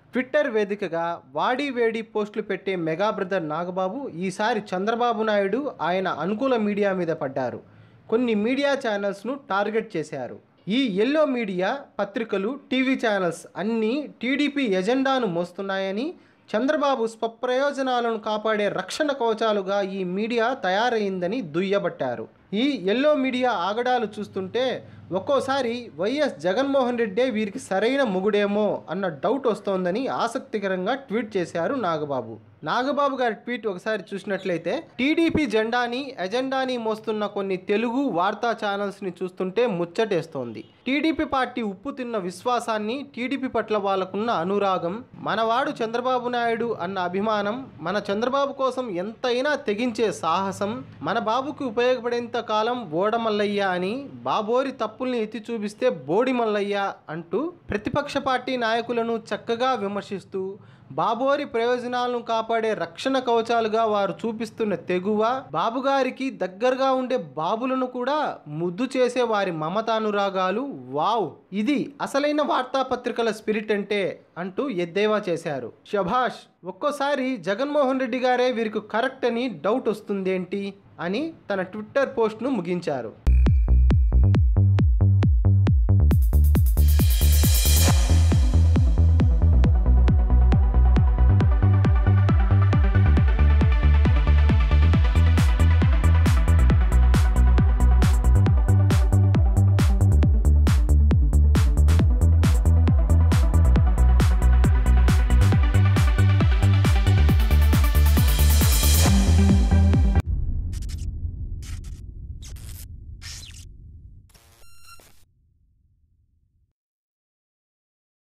Twitter వేదికగా వాడి వేడి పోస్టులు పెట్టే మెగా బ్రదర్ నాగబాబు ఈసారి చంద్రబాబు నాయుడు ఆయన అనుకూల మీడియా మీద పడ్డారు కొన్ని మీడియా ఛానల్స్ను టార్గెట్ చేశారు ఈ ఎల్లో మీడియా పత్రికలు టీవీ ఛానల్స్ అన్నీ టీడీపీ ఎజెండాను మోస్తున్నాయని చంద్రబాబు స్వప్రయోజనాలను కాపాడే రక్షణ కవచాలుగా ఈ మీడియా తయారైందని దుయ్యబట్టారు ఈ ఎల్లో మీడియా ఆగడాలు చూస్తుంటే ఒక్కోసారి వైఎస్ జగన్మోహన్ రెడ్డే వీరికి సరైన మొగుడేమో అన్న డౌట్ వస్తోందని ఆసక్తికరంగా ట్వీట్ చేశారు నాగబాబు నాగబాబు గారి ట్వీట్ ఒకసారి చూసినట్లయితే టీడీపీ జెండాని ఎజెండాని మోస్తున్న కొన్ని తెలుగు వార్తా ఛానల్స్ని చూస్తుంటే ముచ్చటేస్తోంది టీడీపీ పార్టీ ఉప్పు తిన్న విశ్వాసాన్ని టీడీపీ పట్ల వాళ్ళకున్న అనురాగం మనవాడు చంద్రబాబు నాయుడు అన్న అభిమానం మన చంద్రబాబు కోసం ఎంతైనా తెగించే సాహసం మన బాబుకి ఉపయోగపడేంత కాలం ఓడమల్లయ్య అని బాబోరి తప్పుల్ని ఎత్తి చూపిస్తే బోడి మల్లయ్య అంటూ ప్రతిపక్ష పార్టీ నాయకులను చక్కగా విమర్శిస్తూ బాబోరి ప్రయోజనాలను కాపాడే రక్షణ కవచాలుగా వారు చూపిస్తున్న తెగువ బాబుగారికి దగ్గరగా ఉండే బాబులను కూడా ముద్దు చేసే వారి మమతానురాగాలు వావ్ ఇది అసలైన వార్తాపత్రికల స్పిరిట్ అంటే అంటూ ఎద్దేవా చేశారు శభాష్ ఒక్కోసారి జగన్మోహన్ రెడ్డి గారే వీరికి కరెక్ట్ అని డౌట్ వస్తుందేంటి అని తన ట్విట్టర్ పోస్ట్ను ముగించారు